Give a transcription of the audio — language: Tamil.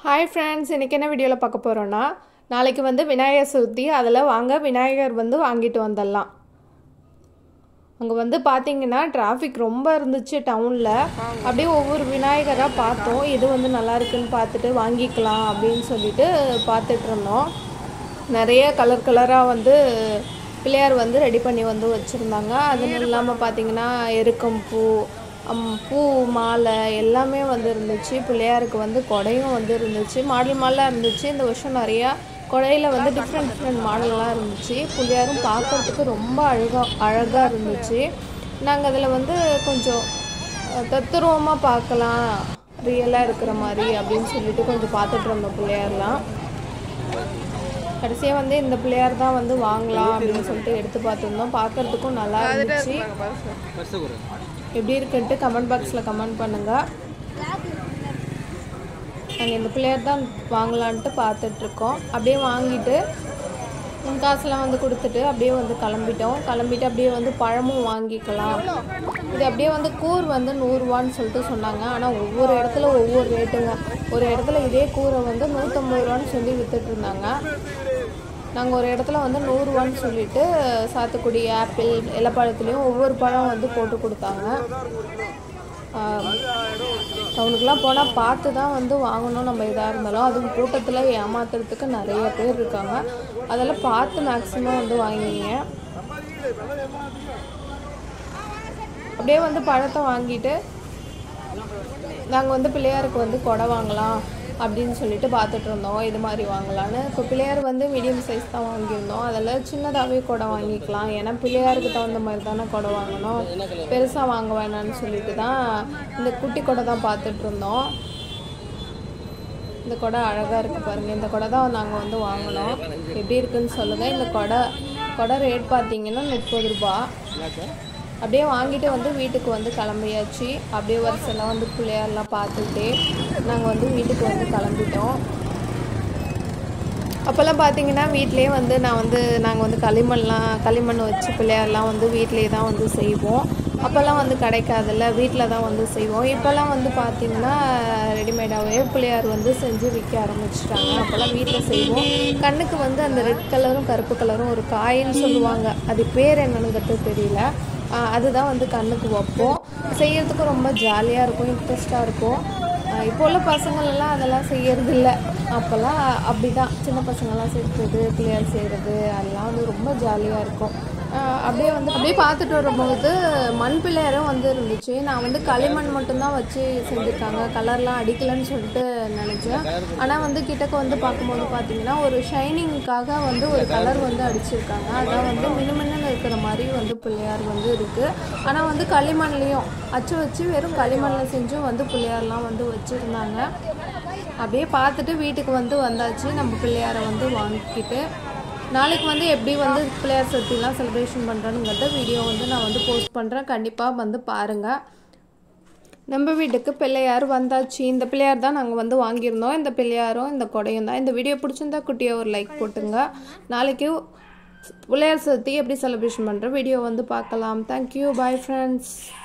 ஹாய் ஃப்ரெண்ட்ஸ் இன்றைக்கி என்ன வீடியோவில் பார்க்க போகிறோன்னா நாளைக்கு வந்து விநாயகர் சதுர்த்தி அதில் வாங்க விநாயகர் வந்து வாங்கிட்டு வந்துடலாம் அங்கே வந்து பார்த்தீங்கன்னா டிராஃபிக் ரொம்ப இருந்துச்சு டவுனில் அப்படியே ஒவ்வொரு விநாயகராக பார்த்தோம் எது வந்து நல்லா இருக்குன்னு பார்த்துட்டு வாங்கிக்கலாம் அப்படின்னு சொல்லிட்டு பார்த்துட்டு இருந்தோம் நிறைய கலர் கலராக வந்து பிள்ளையார் வந்து ரெடி பண்ணி வந்து வச்சுருந்தாங்க அது இல்லாமல் பார்த்தீங்கன்னா எருக்கம் பூ அம், பூ மாலை எல்லாமே வந்து இருந்துச்சு பிள்ளையாருக்கு வந்து கொடையும் வந்து இருந்துச்சு மாடல் மாடலாக இருந்துச்சு இந்த வருஷம் நிறையா கொடையில் வந்து டிஃப்ரெண்ட் டிஃப்ரெண்ட் மாடல்லாம் இருந்துச்சு பிள்ளையாரும் பார்க்கறதுக்கு ரொம்ப அழகாக அழகாக இருந்துச்சு நாங்கள் அதில் வந்து கொஞ்சம் அஹ், தத்துருவமாக பார்க்கலாம் ரியலாக இருக்கிற மாதிரி அப்படின்னு சொல்லிட்டு கொஞ்சம் பார்த்துட்டு இருந்தோம் பிள்ளையார்லாம் கடைசியாக வந்து இந்த பிள்ளையார் தான் வந்து வாங்கலாம் அப்படின்னு சொல்லிட்டு எடுத்து பார்த்துருந்தோம் பார்க்கறதுக்கும் நல்லா இருந்துச்சு எப்படி இருக்குன்ட்டு கமெண்ட் பாக்ஸில் கமெண்ட் பண்ணுங்கள் நாங்கள் இந்த பிள்ளையார் தான் வாங்கலான்ட்டு பார்த்துட்ருக்கோம் அப்படியே வாங்கிட்டு உம் காசுலாம் வந்து கொடுத்துட்டு அப்படியே வந்து கிளம்பிட்டோம் கிளம்பிட்டு அப்படியே வந்து பழமும் வாங்கிக்கலாம் இது அப்படியே வந்து கூர் வந்து நூறுரூவான்னு சொல்லிட்டு சொன்னாங்க ஆனால் ஒவ்வொரு இடத்துல ஒவ்வொரு ரேட்டுங்க ஒரு இடத்துல இதே கூரை வந்து நூற்றம்பது ரூபான்னு சொல்லி வித்துட்டு இருந்தாங்க நாங்கள் ஒரு இடத்துல வந்து நூறுரூவான்னு சொல்லிட்டு சாத்துக்குடி ஆப்பிள் எல்லா பழத்துலேயும் ஒவ்வொரு பழம் வந்து போட்டு கொடுத்தாங்க டவுனுக்குலாம் போனால் பார்த்து தான் வந்து வாங்கணும் நம்ம எதாக இருந்தாலும் அதுவும் கூட்டத்தில் ஏமாத்துறதுக்கு நிறைய பேர் இருக்காங்க அதெல்லாம் பார்த்து மேக்ஸிமம் வந்து வாங்கிங்க அப்படியே வந்து பழத்தை வாங்கிட்டு நாங்கள் வந்து பிள்ளையாருக்கு வந்து கொடை வாங்கலாம் அப்படின்னு சொல்லிட்டு பார்த்துட்டு இருந்தோம் இது மாதிரி வாங்கலான்னு இப்போ பிள்ளையார் வந்து மீடியம் சைஸ் தான் வாங்கியிருந்தோம் அதில் சின்னதாகவே கொடை வாங்கிக்கலாம் ஏன்னா பிள்ளையாருக்கு தகுந்த மாதிரி தானே கொடை வாங்கணும் பெருசாக வாங்க வேணாம்னு சொல்லிட்டு தான் இந்த குட்டி கொடை தான் பார்த்துட்டு இருந்தோம் இந்த கொடை அழகாக இருக்குது பாருங்கள் இந்த கொடை தான் நாங்கள் வந்து வாங்கினோம் எப்படி இருக்குன்னு சொல்லுங்கள் இந்த கொடை கொடை ரேட் பார்த்தீங்கன்னா முப்பது ரூபா அப்படியே வாங்கிட்டு வந்து வீட்டுக்கு வந்து கிளம்பியாச்சு அப்படியே வரிசைலாம் வந்து பிள்ளையாரெலாம் பார்த்துக்கிட்டே நாங்கள் வந்து வீட்டுக்கு வந்து கிளம்பிட்டோம் அப்போல்லாம் பார்த்தீங்கன்னா வீட்டிலே வந்து நான் வந்து நாங்கள் வந்து களிமண்லாம் களிமண் வச்சு பிள்ளையார்லாம் வந்து வீட்டிலே தான் வந்து செய்வோம் அப்போல்லாம் வந்து கிடைக்காதுல்ல வீட்டில் தான் வந்து செய்வோம் இப்போல்லாம் வந்து பார்த்தீங்கன்னா ரெடிமேடாகவே பிள்ளையார் வந்து செஞ்சு விற்க ஆரம்பிச்சிட்டாங்க அப்போல்லாம் வீட்டில் செய்வோம் கண்ணுக்கு வந்து அந்த ரெட் கலரும் கருப்பு கலரும் ஒரு காயின்னு சொல்லுவாங்க அது பேர் என்னங்கிறது தெரியல ஆஹ் அதுதான் வந்து கண்ணுக்கு வைப்போம் செய்யறதுக்கும் ரொம்ப ஜாலியாக இருக்கும் இன்ட்ரெஸ்டாக இருக்கும் ஆஹ் இப்போ உள்ள பசங்களெல்லாம் அதெல்லாம் செய்யறது இல்லை அப்போல்லாம் அப்படி தான் சின்ன பசங்கள்லாம் செய்கிறது பிள்ளையார் செய்கிறது அதெல்லாம் வந்து ரொம்ப ஜாலியாக இருக்கும் ஆஹ் அப்படியே வந்து அப்படியே பார்த்துட்டு வரும்போது மண் பிள்ளையாரும் வந்து இருந்துச்சு நான் வந்து களிமண் மட்டும்தான் வச்சு செஞ்சுருக்காங்க கலர்லாம் அடிக்கலைன்னு சொல்லிட்டு நினச்சேன் ஆனால் வந்து கிட்டக்க வந்து பார்க்கும்போது பார்த்தீங்கன்னா ஒரு ஷைனிங்காக வந்து ஒரு கலர் வந்து அடிச்சிருக்காங்க அதான் வந்து மினுமின்னு இருக்கிற மாதிரி வந்து பிள்ளையார் வந்து இருக்குது ஆனால் வந்து களிமண்லேயும் அச்சு வச்சு வெறும் களிமண்ணில் செஞ்சும் வந்து பிள்ளையார்லாம் வந்து வச்சுருந்தாங்க அப்படியே பார்த்துட்டு வீட்டுக்கு வந்து வந்தாச்சு நம்ம பிள்ளையாரை வந்து வாங்கிக்கிட்டு நாளைக்கு வந்து எப்படி வந்து பிள்ளையார் சதுர்த்திலாம் செலிப்ரேஷன் பண்ணுறேனுங்கிறத வீடியோ வந்து நான் வந்து போஸ்ட் பண்ணுறேன் கண்டிப்பாக வந்து பாருங்கள் நம்ம வீட்டுக்கு பிள்ளையார் வந்தாச்சு இந்த பிள்ளையார் தான் நாங்கள் வந்து வாங்கியிருந்தோம் இந்த பிள்ளையாரும் இந்த கொடையும் தான் இந்த வீடியோ பிடிச்சிருந்தா குட்டியாக ஒரு லைக் போட்டுங்க நாளைக்கு பிள்ளையார் சதுர்த்தி எப்படி செலிப்ரேஷன் பண்ணுற வீடியோ வந்து பார்க்கலாம் தேங்க்யூ பாய் ஃப்ரெண்ட்ஸ்